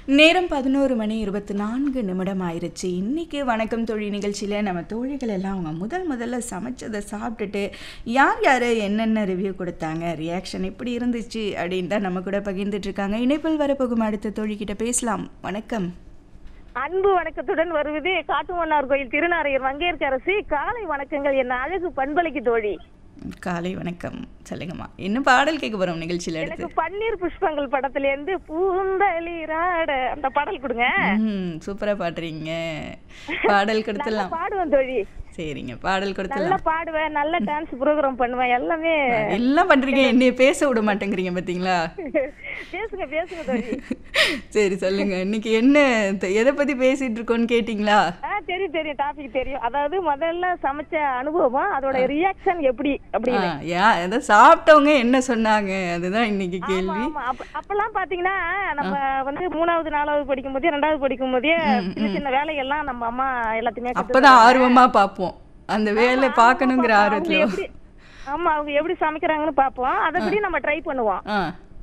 நேரம் பதினோரு மணி இருபத்தி நான்கு நிமிடம் ஆயிருச்சு இன்னைக்கு வணக்கம் தொழில் நிகழ்ச்சியில் நம்ம தோழிகள் எல்லாம் அவங்க முதல் முதல்ல சமைச்சதை சாப்பிட்டுட்டு யார் யார் என்னென்ன ரிவ்யூ கொடுத்தாங்க ரியாக்ஷன் எப்படி இருந்துச்சு அப்படின்னு தான் நம்ம கூட பகிர்ந்துட்டு இருக்காங்க இணைப்பில் வரப்போகும் அடுத்த தோழிக்கிட்ட பேசலாம் வணக்கம் அன்பு வணக்கத்துடன் வருவது காட்டுமன்னார் கோயில் திருநாரையர் மங்கையர்க்கரசி காலை வணக்கங்கள் என்ன அழகு பண்பலைக்கு தோழி காலை வணக்கம் சொல்லுங்கம்மா என்ன பாடல் கேட்க போகிறோம் நிகழ்ச்சியில் எனக்கு எடுத்து பன்னீர் புஷ்பங்கள் படத்துல இருந்து பூந்தளிராட அந்த பாடல் கொடுங்க ம் சூப்பராக பாடுறீங்க பாடல் நல்லா கொடுத்துடலாம் பாடுவேன் தோழி சரிங்க பாடல் நல்லா கொடுத்துடலாம் பாடுவேன் நல்ல டான்ஸ் ப்ரோக்ராம் பண்ணுவேன் எல்லாமே எல்லாம் பண்றீங்க என்னைய பேச விட மாட்டேங்கிறீங்க பாத்தீங்களா பேசுங்க பேசுங்க தோழி சரி சொல்லுங்க இன்னைக்கு என்ன த- எதை பத்தி பேசிட்டு இருக்கோம்னு கேட்டிங்களா ஆ தெரியும் தெரியும் டாபிக் தெரியும் அதாவது முதல்ல சமைச்ச அனுபவம் அதோட ரியாக்ஷன் எப்படி ஆ, அப்படின்னு யா ஏதோ சாப்பிட்டவங்க என்ன சொன்னாங்க அதுதான் இன்னைக்கு ஆமா கேள்வி ஆமா அப்ப- அப்பெல்லாம் பாத்தீங்கன்னா நம்ம வந்து மூணாவது நாலாவது படிக்கும் போதே ரெண்டாவது படிக்கும் போதே சின்ன சின்ன வேலையெல்லாம் நம்ம அம்மா எல்லாத்தையுமே கத்து அப்பதான் ஆர்வமா பார்ப்போம் அந்த வேலை பார்க்கணுங்கிற அவங்க ஆர்வத்துல எப்படி ஆமா அவங்க எப்படி சமைக்கிறாங்கன்னு பாப்போம் அதபடி நம்ம ட்ரை பண்ணுவோம் ஆ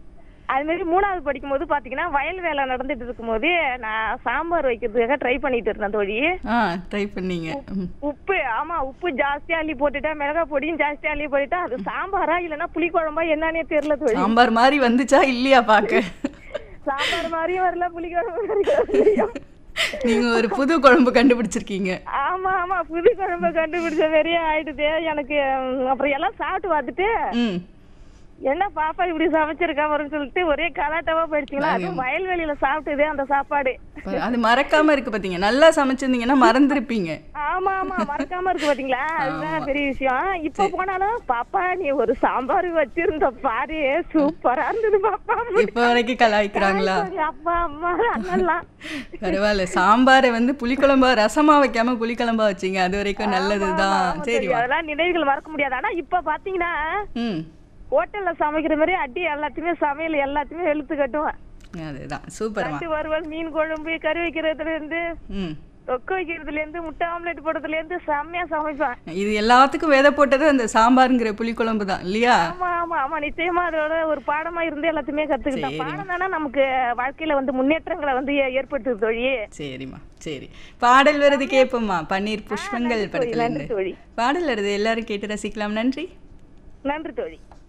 அது மாதிரி மூணாவது படிக்கும் போது பாத்தீங்கன்னா வயல் வேலை நடந்துட்டு இருக்கும்போது நான் சாம்பார் வைக்கிறதுக்காக ட்ரை பண்ணிட்டு இருந்தேன் தோழி ஆ ட்ரை பண்ணீங்க ம். உப்பு ஆமா உப்பு ஜாஸ்தியா அள்ளி போட்டுட்டேன் மிளகாய் பொடியும் ஜாஸ்தியா அள்ளி போட்டுட்டேன் அது சாம்பாரா இல்லைன்னா புளி குழம்பா என்னன்னே தெரியல தோழி சாம்பார் மாதிரி வந்துச்சா இல்லையா பார்க்க சாம்பார் மாதிரியும் வரல புளி குழம்பு மாதிரியும் வரலையா? நீங்க ஒரு புது குழம்பு கண்டுபிடிச்சிருக்கீங்க ஆமா ஆமா புது குழம்பு கண்டுபிடிச்ச மாதிரியே ஆயிடுது எனக்கு உம், அப்புறம் எல்லாம் சாப்பிட்டு பார்த்துட்டு ம் என்ன பாப்பா இப்படி சமைச்சிருக்கா வரும்னு சொல்லிட்டு ஒரே கலாட்டாவா போயிடுச்சுங்களா அதுவும் வயல்வெளியில சாப்பிட்டது அந்த சாப்பாடு ப- அது மறக்காம இருக்கு பாத்தீங்க நல்லா சமைச்சிருந்தீங்கன்னா மறந்துருப்பீங்க ஆமா ஆமா மறக்காம இருக்கு பாத்தீங்களா அதுதான் பெரிய விஷயம் இப்ப போனாலும் பாப்பா நீ ஒரு சாம்பார் வச்சிருந்த பாரு சூப்பரா இருந்தது பாப்பா இப்ப வரைக்கும் கலாய்க்கிறாங்களா அப்பா அம்மா அண்ணன்லாம் பரவாயில்ல சாம்பாரை வந்து புளிக்குழம்பா ரசமா வைக்காம புளிக்குழம்பா வச்சீங்க அது வரைக்கும் நல்லதுதான் ஆமா, சரி சரி, வா அதெல்லாம் நினைவுகள் மறக்க முடியாது ஆனா இப்ப பாத்தீங்கன்னா ம் ஹோட்டல்ல சமைக்கிற மாதிரி அடி எல்லாத்தையுமே சமையல் எல்லாத்தையுமே வெளுத்து கட்டுவேன் அதுதான் சூப்பர்மா நண்டு வறுவல் மீன் குழம்பு கறி வைக்கிறதுல இருந்து ம் தொக்கு வைக்கிறதுல இருந்து முட்டை ஆம்லெட் போடுறதுல இருந்து செம்மையா சமைப்பேன் இது எல்லாத்துக்கும் விதை போட்டது அந்த சாம்பாருங்கிற புளிக்குழம்பு தான் இல்லையா ஆமா ஆமா ஆமா நிச்சயமா அதோட ஒரு பாடமா இருந்து எல்லாத்தையுமே கத்துக்கிட்டேன் பாடம் தானே நமக்கு வாழ்க்கையில வந்து முன்னேற்றங்களை வந்து ஏ- ஏற்படுத்துது தோழி சரிம்மா சரி பாடல் வருது கேட்போம்மா பன்னீர் புஷ்பங்கள் நன்றி தோழி, படத்துல நன்றி இருந்து தோழி. பாடல் வருது எல்லாரும் கேட்டு ரசிக்கலாம் நன்றி நன்றி தோழி